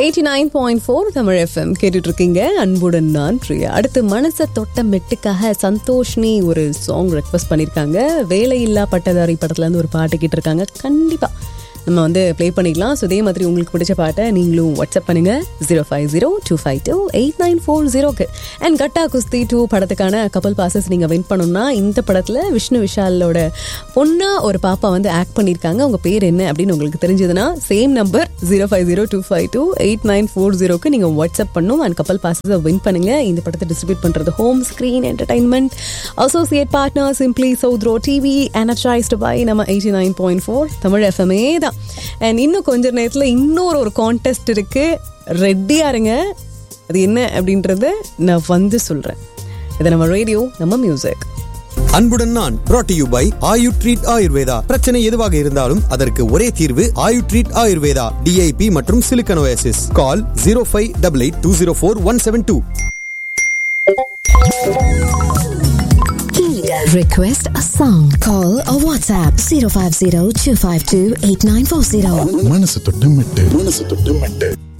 Eighty nine point four Tamil FM கேட்டுட்டு இருக்கீங்க அன்புடன் நான் பிரியா அடுத்து மனசை தொட்ட மெட்டுக்காக சந்தோஷ்னி ஒரு சாங் ரெக்வஸ்ட் பண்ணியிருக்காங்க வேலையில்லா பட்டதாரி படத்துல இருந்து ஒரு பாட்டு கேட்டிருக்காங்க கண்டிப்பா நம்ம வந்து ப்ளே பண்ணிக்கலாம் ஸோ இதே மாதிரி உங்களுக்கு பிடிச்ச பாட்டை நீங்களும் வாட்ஸ்அப் பண்ணுங்க zero five zero two five two eight nine four ஜீரோக்கு அண்ட் கட்டா குஸ்தி டூ படத்துக்கான கப்பல் பாசஸ் நீங்கள் வின் பண்ணணும்னா இந்த படத்தில் விஷ்ணு விஷாலோட பொண்ணா ஒரு பாப்பா வந்து ஆக்ட் பண்ணியிருக்காங்க அவங்க பேர் என்ன அப்படின்னு உங்களுக்கு தெரிஞ்சதுன்னா same number zero five zero two five two eight nine four ஜீரோக்கு நீங்கள் வாட்ஸ்அப் பண்ணும் அண்ட் கப்பல் பாசஸை வின் பண்ணுங்க இந்த படத்தை டிஸ்ட்ரிபியூட் பண்ணுறது home screen entertainment associate partner simply south TV energised by நம்ம eighty nine point four Tamil எஃப்எம்ஏ தான் அண்ட் இன்னும் கொஞ்ச நேரத்தில் இன்னொரு ஒரு கான்டெஸ்ட் இருக்கு ரெடியா இருங்க அது என்ன அப்படின்றத நான் வந்து சொல்றேன் இது நம்ம ரேடியோ நம்ம மியூசிக் அன்புடன் நான் brought to you by Ayu treat Ayurveda பிரச்சனை எதுவாக இருந்தாலும் அதற்கு ஒரே தீர்வு ஆயு ட்ரீட் ஆயுர்வேதா டிஐபி மற்றும் சிலிக்கனோசிஸ் call zero five double eight two zero four one seven two Request a song. Call or WhatsApp 050 252 8940. மனசு தொட்டு மெட்டு மனசு தொட்டு மெட்டு